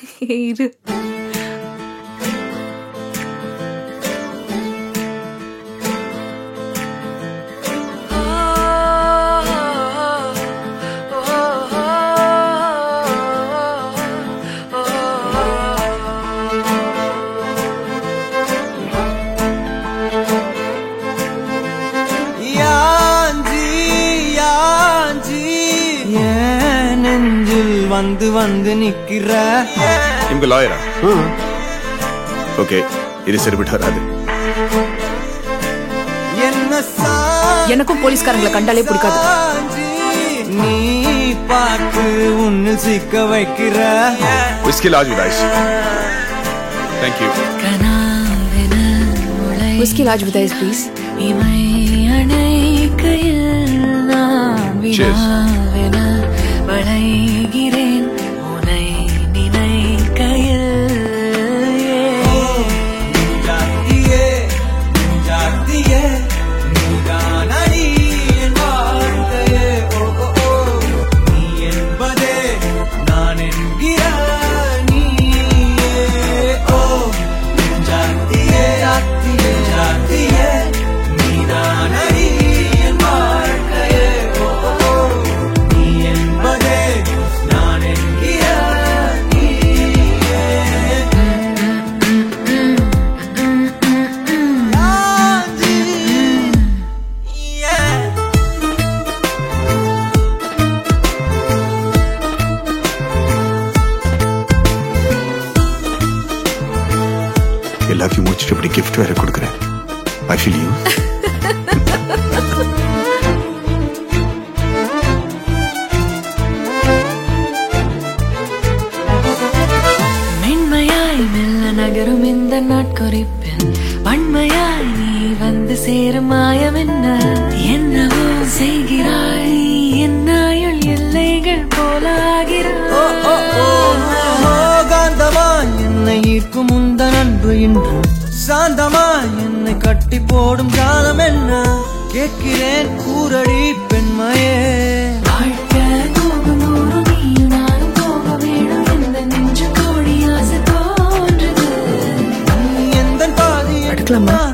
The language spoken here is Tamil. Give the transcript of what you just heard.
இரு யாஞ்சி யாஞ்சி ஏன் நெஞ்சில் வந்து வந்து நிக்கிற ನಿಮ್ಗೆ ಲಾಯರಾ ಓಕೆ ಇದು ಸರಿಬಿಟ್ಟು வராது என்ன சா எனக்கும் போலீஸ்காரங்களை கண்டாலே பிடிக்காது சாஞ்சி நீ பார்த்து உன்னில் சிக்க வைக்கிற whisky large with ice thank you கனாவென முளை whisky large with ice please இமை அணைக்கையில் நான் Cheers. வினாவென வளைகிறேன் உனை நினைக்கையில் ஜாத்தியே ஜாத்தியே நீதான் அடி என் வாழ்க்கையே ஓ ஓ ஓ நீ என்பதே நான் என்கிற நீயே ஓ ஜாத்தியே ஜாத்தியே ஜாத்தியே நீதான் அடி என் வாழ்க்கையே ஓ ஓ ஓ நீ என்பதே நான் என்கிற நீயே எல்லாத்தையும் முடிச்சுட்டு இப்படி கிஃப்ட் வேற கொடுக்குறேன் ஐ ஃபீல் யூ மென்மையாய் மெல்ல நகரும் இந்த நாட்குறிப்பில் வன்மையாய் நீ வந்து சேரும் மாயம் என்ன என்னவோ செய்கிறாய் என்னாயுள் எல்லைகள் போலாகிறாய் காந்தமா என்னை ஈர்க்கும் உந்த நண்பு இன்று சாந்தமா என்னை கட்டி போடும் காலம் என்ன கேட்கிறேன் கூரடி பெண்மையே வாழ்க்கை தூங்கும் நூறு நீயும் நானும் போக வேணும் எந்த நெஞ்சு கோடி ஆசை தோன்றுது நீ எந்த பாதி எடுக்கலாமா?